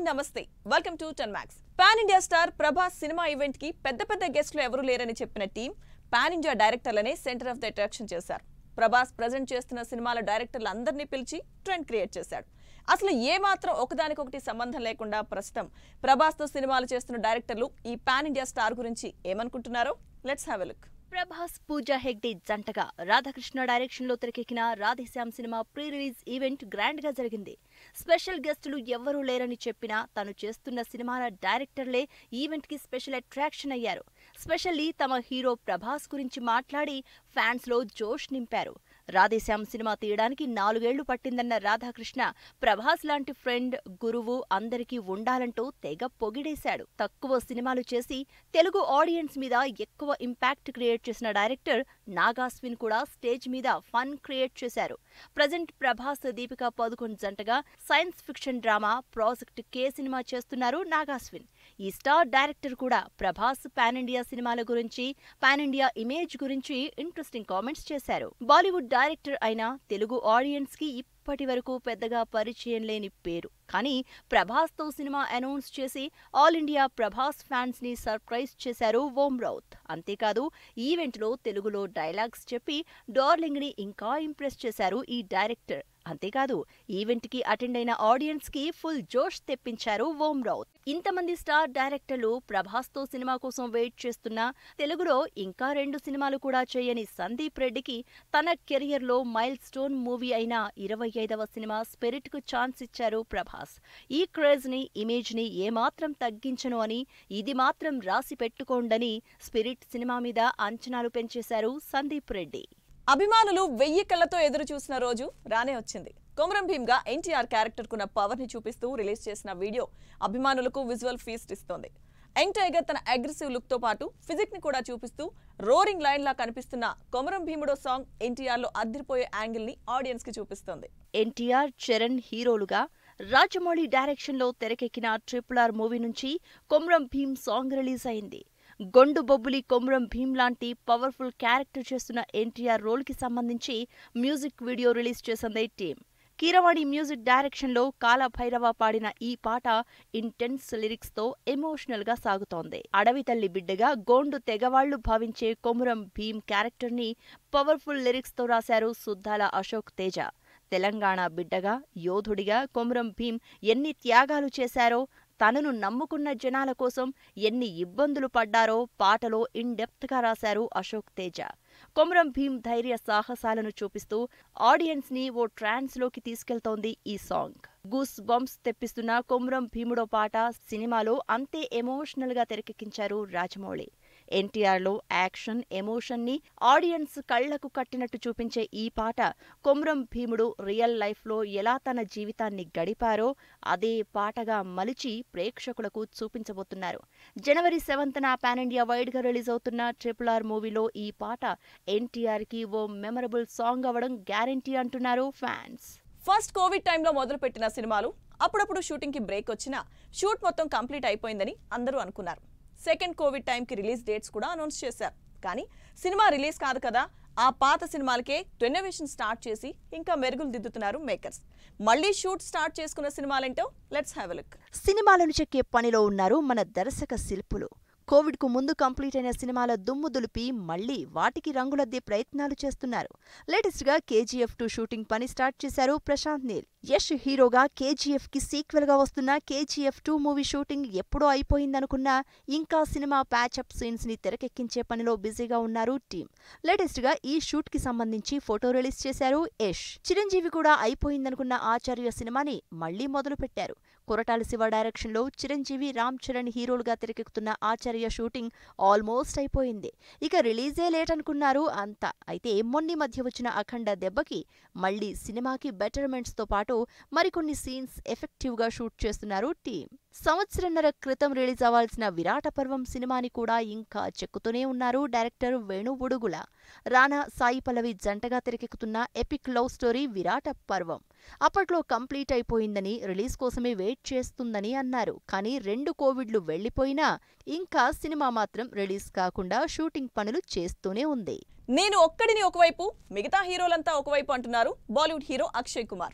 నమస్తే welcome to ten max pan India star Prabhas సినిమా event కి పెద్ద పెద్ద గెస్టులు ఎవరూ లేరని చెప్పిన టీం పాన్ ఇండియా డైరెక్టర్లనే సెంటర్ ఆఫ్ ద అట్రాక్షన్ చేశారు ప్రభాస్ ప్రజెంట్ చేస్తున్న సినిమాల డైరెక్టర్లు అందరినీ పిలిచి ట్రెండ్ క్రియేట్ చేశాడు అసలు ఏ మాత్రం ఒకదానికొకటి సంబంధం లేకుండా ప్రస్తుతం ప్రభాస్తో సినిమాలు చేస్తున్న డైరెక్టర్లు ఈ పాన్ ఇండియా స్టార్ గురించి ఏమనుకుంటున్నారో let's have a look Prabhas Pooja Hegde జంటగా రాధాకృష్ణ డైరెక్షన్ లో తెరకెక్కిన రాధేశ్యామ్ సినిమా ప్రీ రిలీజ్ ఈవెంట్ గ్రాండ్ గా జరిగింది స్పెషల్ గెస్టులు ఎవ్వరూ లేరని చెప్పినా తను చేస్తున్న సినిమాల డైరెక్టర్లే ఈవెంట్ కి స్పెషల్ అట్రాక్షన్ అయ్యారు స్పెషల్లీ తమ హీరో ప్రభాస్ గురించి మాట్లాడి ఫ్యాన్స్ లో జోష్ నింపారు రాధేశ్యామ్ సినిమా తీయడానికి నాలుగేళ్లు పట్టిందన్న రాధాకృష్ణ ప్రభాస్ లాంటి ఫ్రెండ్ గురువు అందరికీ ఉండాలంటూ తెగ పొగిడేశాడు తక్కువ సినిమాలు చేసి తెలుగు ఆడియన్స్ మీద ఎక్కువ ఇంపాక్ట్ క్రియేట్ చేసిన డైరెక్టర్ నాగాస్విన్ కూడా స్టేజ్ మీద ఫన్ క్రియేట్ చేశారు ప్రజెంట్ ప్రభాస్ దీపికా పదుకొన్ జంటగా science fiction drama project K సినిమా చేస్తున్నారు నాగాస్విన్ ఈ స్టార్ డైరెక్టర్ కూడా ప్రభాస్ పాన్ ఇండియా సినిమాల గురించి పాన్ ఇండియా ఇమేజ్ గురించి ఇంట్రెస్టింగ్ కామెంట్స్ చేశారు బాలీవుడ్ డైరెక్టర్ అయిన తెలుగు ఆడియన్స్ కి ఇప్పటి వరకు పెద్దగా పరిచయం లేని పేరు కానీ ప్రభాస్తో సినిమా అనౌన్స్ చేసి ఆల్ ఇండియా ప్రభాస్ ఫ్యాన్స్ ని సర్ప్రైజ్ చేశారు ఓం రౌత్ అంతేకాదు ఈవెంట్లో తెలుగులో డైలాగ్స్ చెప్పి డార్లింగ్ ని ఇంకా ఇంప్రెస్ చేశారు ఈ డైరెక్టర్ అంతేకాదు ఈవెంట్ కి అటెండ్ అయిన ఆడియన్స్ కి ఫుల్ జోష్ తెప్పించారు ఓం రౌత్ ఇంతమంది స్టార్ డైరెక్టర్లు ప్రభాస్ తో సినిమా కోసం వెయిట్ చేస్తున్నా తెలుగులో ఇంకా రెండు సినిమాలు కూడా చేయని సందీప్ రెడ్డికి తన కెరియర్ లో మైల్ స్టోన్ మూవీ అయిన ఇరవై ఐదవ సినిమా స్పిరిట్ కు ఛాన్స్ ఇచ్చారు ప్రభాస్ ఈ క్రేజ్ ని ఇమేజ్ ని ఏమాత్రం తగ్గించను అని ఇది మాత్రం రాసి పెట్టుకోండని స్పిరిట్ సినిమా మీద అంచనాలు పెంచేశారు సందీప్ రెడ్డి అభిమానులు వెయ్యి కళ్ళతో ఎదురు చూసిన రోజు రానే వచ్చింది కొమరం భీమ్గా ఎన్టీఆర్ క్యారెక్టర్ కున్న పవర్ ని చూపిస్తూ రిలీజ్ చేసిన వీడియో అభిమానులకు విజువల్ ఫీస్ట్ ఇస్తోంది యంగ్ టైగర్ తన అగ్రెసివ్ లుక్ తో పాటు ఫిజిక్ ని కూడా చూపిస్తూ రోరింగ్ లైన్ లా కనిపిస్తున్న కొమరం భీముడో సాంగ్ ఎన్టీఆర్ లో అద్దరిపోయే యాంగిల్ ని ఆడియన్స్ కి చూపిస్తోంది ఎన్టీఆర్ చరణ్ హీరోలుగా రాజమౌళి డైరెక్షన్ లో తెరకెక్కిన ట్రిపుల్ ఆర్ మూవీ నుంచి కొమ్రం భీమ్ సాంగ్ రిలీజ్ అయింది గొండు బొబ్బులి కొమ్రం భీమ్ లాంటి పవర్ఫుల్ క్యారెక్టర్ చేస్తున్న ఎన్టీఆర్ రోల్ కి సంబంధించి మ్యూజిక్ వీడియో రిలీజ్ చేసింది టీం కీరవాణి మ్యూజిక్ డైరెక్షన్ లో కాల భైరవ పాడిన ఈ పాట ఇంటెన్స్ లిరిక్స్ తో ఎమోషనల్ గా సాగుతోంది అడవి తల్లి బిడ్డగా గోండు తెగవాళ్లు భావించే కొమురం భీమ్ క్యారెక్టర్ ని పవర్ఫుల్ లిరిక్స్ తో రాశారు సుద్దాల అశోక్ తేజ తెలంగాణ బిడ్డగా యోధుడిగా కొమురం భీమ్ ఎన్ని త్యాగాలు చేశారో తనను నమ్ముకున్న జనాల కోసం ఎన్ని ఇబ్బందులు పడ్డారో పాటలో ఇన్ డెప్త్ గా రాశారు అశోక్ తేజ కొమరం భీమ్ ధైర్య సాహసాలను చూపిస్తూ ఆడియన్స్ ని ఓ ట్రాన్స్ లోకి తీసుకెళ్తోంది ఈ సాంగ్ గూస్ బంప్స్ తెప్పిస్తున్న కొమరం భీముడో పాట సినిమాలో అంతే ఎమోషనల్ గా తెరకెక్కించారు రాజమౌళి ఎన్టీఆర్ లో యాక్షన్ ఎమోషన్ ని ఆడియన్స్ కళ్లకు కట్టినట్టు చూపించే ఈ పాట కొమ్రం భీముడు రియల్ లైఫ్ లో ఎలా తన జీవితాన్ని గడిపారో అదే పాటగా మలిచి ప్రేక్షకులకు చూపించబోతున్నారు జనవరి సెవెంత్న పాన్ ఇండియా వైడ్ గా రిలీజ్ అవుతున్న ట్రిపుల్ ఆర్ మూవీలో ఈ పాట ఎన్టీఆర్ కి ఓ మెమరబుల్ సాంగ్ అవ్వడం గ్యారంటీ అంటున్నారు ఫ్యాన్స్ ఫస్ట్ కోవిడ్ టైంలో మొదలుపెట్టిన సినిమాలు అప్పుడప్పుడు షూటింగ్ కి బ్రేక్ వచ్చినా షూట్ మొత్తం కంప్లీట్ అయిపోయిందని అందరూ అనుకున్నారు సెకండ్ కోవిడ్ టైంకి రిలీజ్ డేట్స్ కూడా అనౌన్స్ చేశారు కానీ సినిమా రిలీజ్ కాదు కదా ఆ పాత సినిమాలకే రెనోవేషన్ స్టార్ట్ చేసి ఇంకా మెరుగులు దిద్దుతున్నారు మేకర్స్ మళ్ళీ షూట్ స్టార్ట్ చేసుకున్న సినిమాలేంటో లెట్స్ హ్యావ్ లుక్ సినిమాలను చెక్కే పనిలో ఉన్నారు మన దర్శక శిల్పులు కోవిడ్ కు ముందు కంప్లీట్ అయిన సినిమాల దుమ్ము దులిపి మళ్లీ వాటికి రంగులద్దే ప్రయత్నాలు చేస్తున్నారు లేటెస్ట్ గా కేజీఎఫ్ టూ షూటింగ్ పని స్టార్ట్ చేశారు ప్రశాంత్ నీల్ యష్ హీరోగా కేజీఎఫ్ కి సీక్వెల్ గా వస్తున్న కేజీఎఫ్ టూ మూవీ షూటింగ్ ఎప్పుడో అయిపోయిందనుకున్నా ఇంకా సినిమా ప్యాచప్ సీన్స్ ని తెరకెక్కించే పనిలో బిజీగా ఉన్నారు టీం లేటెస్ట్ గా ఈ షూట్ కి సంబంధించి ఫోటో రిలీజ్ చేశారు యష్ చిరంజీవి కూడా అయిపోయిందనుకున్న ఆచార్య సినిమాని మళ్లీ మొదలు పెట్టారు కొరటాల శివ డైరెక్షన్ లో చిరంజీవి రామ్ చరణ్ హీరోలుగా తెరకెక్కుతున్న ఆచార్య షూటింగ్ ఆల్మోస్ట్ అయిపోయింది ఇక రిలీజే లేట్ అనుకున్నారు అంతా అయితే మొన్ని మధ్య వచ్చిన అఖండ దెబ్బకి మళ్లీ సినిమాకి బెటర్మెంట్స్ తో పాటు మరికొన్ని సీన్స్ ఎఫెక్టివ్ గా షూట్ చేస్తున్నారు టీం సంవత్సరన్నర క్రితం రిలీజ్ అవ్వాల్సిన విరాట పర్వం సినిమాని కూడా ఇంకా చెక్కుతూనే ఉన్నారు డైరెక్టర్ వేణు బుడుగుల రానా సాయి పల్లవి జంటగా తెరకెక్కుతున్న ఎపిక్ లవ్ స్టోరీ విరాట పర్వం అప్పట్లో కంప్లీట్ అయిపోయిందని రిలీజ్ కోసమే వెయిట్ చేస్తుందని అన్నారు కానీ రెండు కోవిడ్లు వెళ్లిపోయినా ఇంకా సినిమా మాత్రం రిలీజ్ కాకుండా షూటింగ్ పనులు చేస్తూనే ఉంది నేను ఒక్కడిని ఒకవైపు మిగతా హీరోలంతా ఒకవైపు అంటున్నారు బాలీవుడ్ హీరో అక్షయ్ కుమార్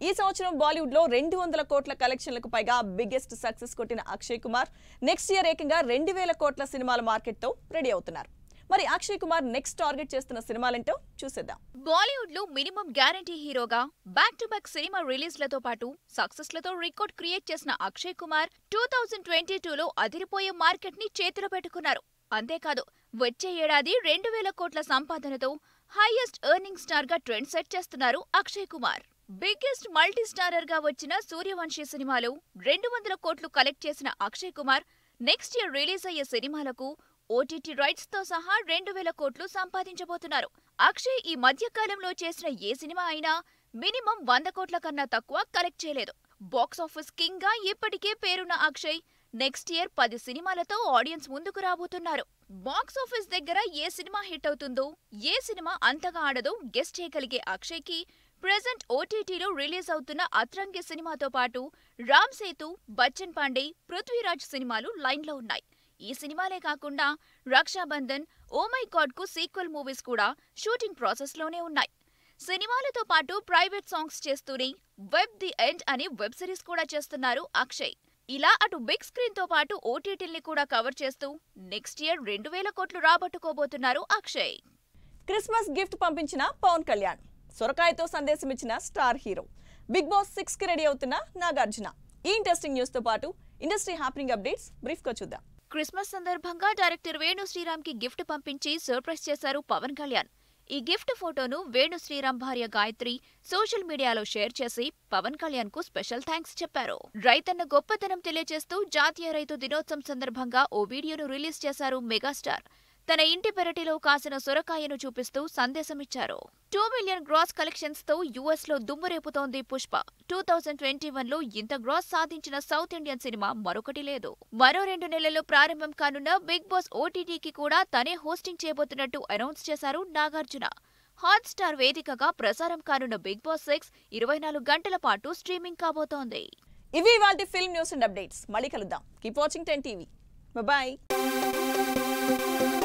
ఈ సంవత్సరం బాలీవుడ్ లో రెండు వందల కోట్ల కలెక్షన్లకు పైగా బిగ్గెస్ట్ సక్సెస్ కొట్టిన అక్షయ్ కుమార్ నెక్స్ట్ ఇయర్ ఏకంగా రెండు వేల కోట్ల సినిమాల మార్కెట్ తో రెడీ అవుతున్నారు మరి అక్షయ్ కుమార్ నెక్స్ట్ టార్గెట్ చేస్తున్న సినిమాలేంటో చూసేద్దాం బాలీవుడ్ లో మినిమం గ్యారంటీ హీరోగా బ్యాక్ టు బ్యాక్ సినిమా రిలీజ్లతో పాటు సక్సెస్ లతో రికార్డ్ క్రియేట్ చేసిన Akshay Kumar two thousand twenty టూలో అదిరిపోయే మార్కెట్ ని చేతిలో పెట్టుకున్నారు అంతేకాదు వచ్చే ఏడాది రెండు వేల కోట్ల సంపాదనతో హైయెస్ట్ ఎర్నింగ్ స్టార్ గా ట్రెండ్ సెట్ చేస్తున్నారు Akshay Kumar biggest multi starrer గా వచ్చిన సూర్యవంశీ సినిమాలో రెండు వందల కోట్లు కలెక్ట్ చేసిన Akshay Kumar next year release అయ్యే సినిమాలకు ఓటీటీ రైట్స్ తో సహా రెండు వేల కోట్లు సంపాదించబోతున్నారు అక్షయ్ ఈ మధ్య కాలంలో చేసిన ఏ సినిమా అయినా మినిమం వంద కోట్ల కన్నా తక్కువ కలెక్ట్ చేయలేదు బాక్స్ ఆఫీస్ కింగ్ గా ఇప్పటికే పేరున్న అక్షయ్ నెక్స్ట్ ఇయర్ పది సినిమాలతో ఆడియన్స్ ముందుకు రాబోతున్నారు బాక్స్ ఆఫీస్ దగ్గర ఏ సినిమా హిట్ అవుతుందో ఏ సినిమా అంతగా ఆడదో గెస్ట్ చేయగలిగే అక్షయ్ కి ప్రెజెంట్ ఓటీటీలో రిలీజ్ అవుతున్న అత్రంగి సినిమాతో పాటు రామ్ సేతు బచ్చన్ పాండే పృథ్వీరాజ్ సినిమాలు లైన్లో ఉన్నాయి ఈ సినిమాలే కాకుండా రక్షాబంధన్ ఓ మై గాడ్ కు సీక్వెల్ మూవీస్ కూడా షూటింగ్ ప్రాసెస్ లోనే ఉన్నాయి సినిమాలతో పాటు ప్రైవేట్ సాంగ్స్ చేస్తూనే వెబ్ ది ఎండ్ అనే వెబ్ సిరీస్ కూడా చేస్తున్నారు అక్షయ్ ఇలా అటు బిగ్ స్క్రీన్ తో పాటు ఓటీటీల్ని కూడా కవర్ చేస్తూ నెక్స్ట్ ఇయర్ రెండు వేల కోట్లు రాబట్టుకోబోతున్నారు అక్షయ్ క్రిస్మస్ గిఫ్ట్ పంపించిన పవన్ కళ్యాణ్ సొరకాయతో సందేశం ఇచ్చిన star hero Bigg Boss six కి రెడీ అవుతున్న నాగార్జున ఈ ఇంట్రెస్టింగ్ న్యూస్ తో పాటు ఇండస్ట్రీ హ్యాపెనింగ్ అప్డేట్స్ బ్రీఫ్ గా చూద్దాం క్రిస్మస్ సందర్భంగా డైరెక్టర్ వేణు శ్రీరామ్ కి గిఫ్ట్ పంపించి సర్ప్రైజ్ చేశారు పవన్ కళ్యాణ్ ఈ గిఫ్ట్ ఫోటోను వేణు శ్రీరామ్ భార్య గాయత్రి సోషల్ మీడియాలో షేర్ చేసి పవన్ కళ్యాణ్ కు స్పెషల్ థ్యాంక్స్ చెప్పారు రైతన్న గొప్పతనం తెలియజేస్తూ జాతీయ రైతు దినోత్సవం సందర్భంగా ఓ వీడియోను రిలీజ్ చేశారు మెగాస్టార్ తన ఇంటి పెరటిలో కాసిన సొరకాయను చూపిస్తూ సందేశమిచ్చారు టూ మిలియన్ గ్రాస్ కలెక్షన్స్ తో యుఎస్ లో దుమ్ము రేపుతోంది Pushpa two thousand twenty one లో ఇంత గ్రాస్ సాధించిన సౌత్ ఇండియన్ సినిమా మరొకటి లేదు మరో రెండు నెలల్లో ప్రారంభం కానున్న బిగ్ బాస్ ఓటీటీకి కూడా తనే హోస్టింగ్ చేయబోతున్నట్టు అనౌన్స్ చేశారు నాగార్జున హాట్ స్టార్ వేదికగా ప్రసారం కానున్న బిగ్ బాస్ సిక్స్ ఇరవై నాలుగు గంటల పాటు స్ట్రీమింగ్ కాబోతోంది ఇవి ఇవాళ ఫిల్మ్ న్యూస్ అండ్ అప్డేట్స్ మళ్ళీ కలుద్దాం keep watching ten TV bye